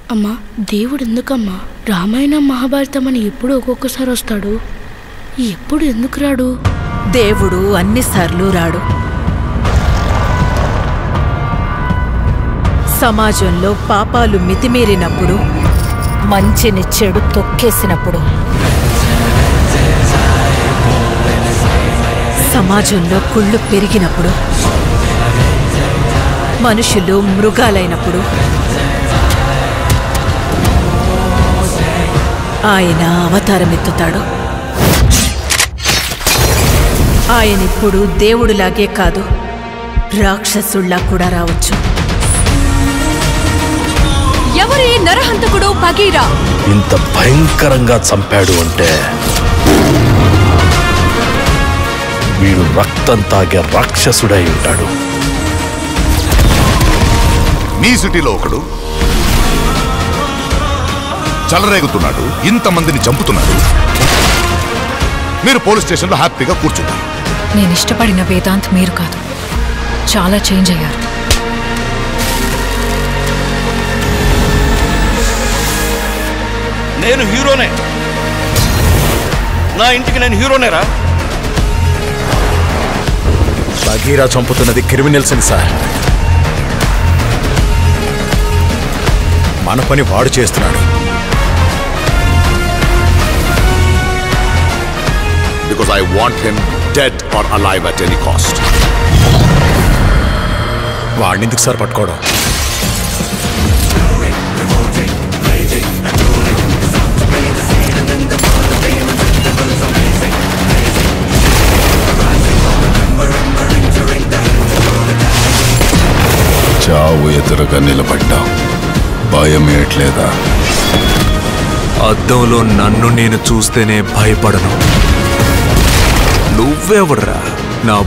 అమ్మా దేవుడు ఎందుకమ్మా రామాయణం మహాభారతం అని ఎప్పుడు ఒక్కొక్కసారి వస్తాడు ఎప్పుడు ఎందుకు రాడు దేవుడు అన్నిసార్లు రాడు సమాజంలో పాపాలు మితిమీరినప్పుడు మంచిని చెడు తొక్కేసినప్పుడు సమాజంలో కుళ్ళు పెరిగినప్పుడు మనుషులు మృగాలైనప్పుడు ఆయన అవతారమెత్తుతాడు ఆయనిప్పుడు దేవుడులాగే కాదు రాక్షసుల్లా కూడా రావచ్చు ఎవరి నరహంతకుడు భగీరా ఇంత భయంకరంగా చంపాడు అంటే వీడు రక్తం తాగే రాక్షసుడై ఉంటాడు మీ సిటీలో ఒకడు చలరేగుతున్నాడు ఇంతమందిని చంపుతున్నాడు మీరు పోలీస్ స్టేషన్లో హ్యాపీగా కూర్చున్నారు నేను ఇష్టపడిన వేదాంత్ మీరు కాదు చాలా చేంజ్ అయ్యారు నేను హీరోనే నా ఇంటికి నేను హీరోనేరా బగీరా చంపుతున్నది క్రిమినల్స్ సార్ మన పని వాడు చేస్తున్నాడు because I want him dead or alive at any cost వాడిని ఎందుకు సార్ పట్టుకోవడం చావు ఎదురుగా నిలబడ్డా భయమేయట్లేదా అద్దంలో నన్ను నేను చూస్తేనే భయపడను నువ్వెవడ్రా నా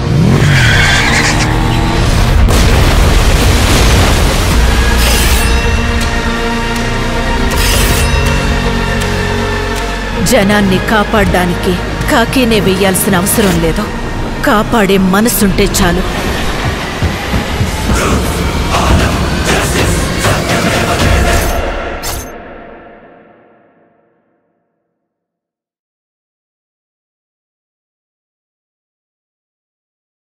జనాన్ని కాపాడ్డానికి కాకీనే వెయ్యాల్సిన అవసరం లేదు కాపాడే మనసుంటే చాలు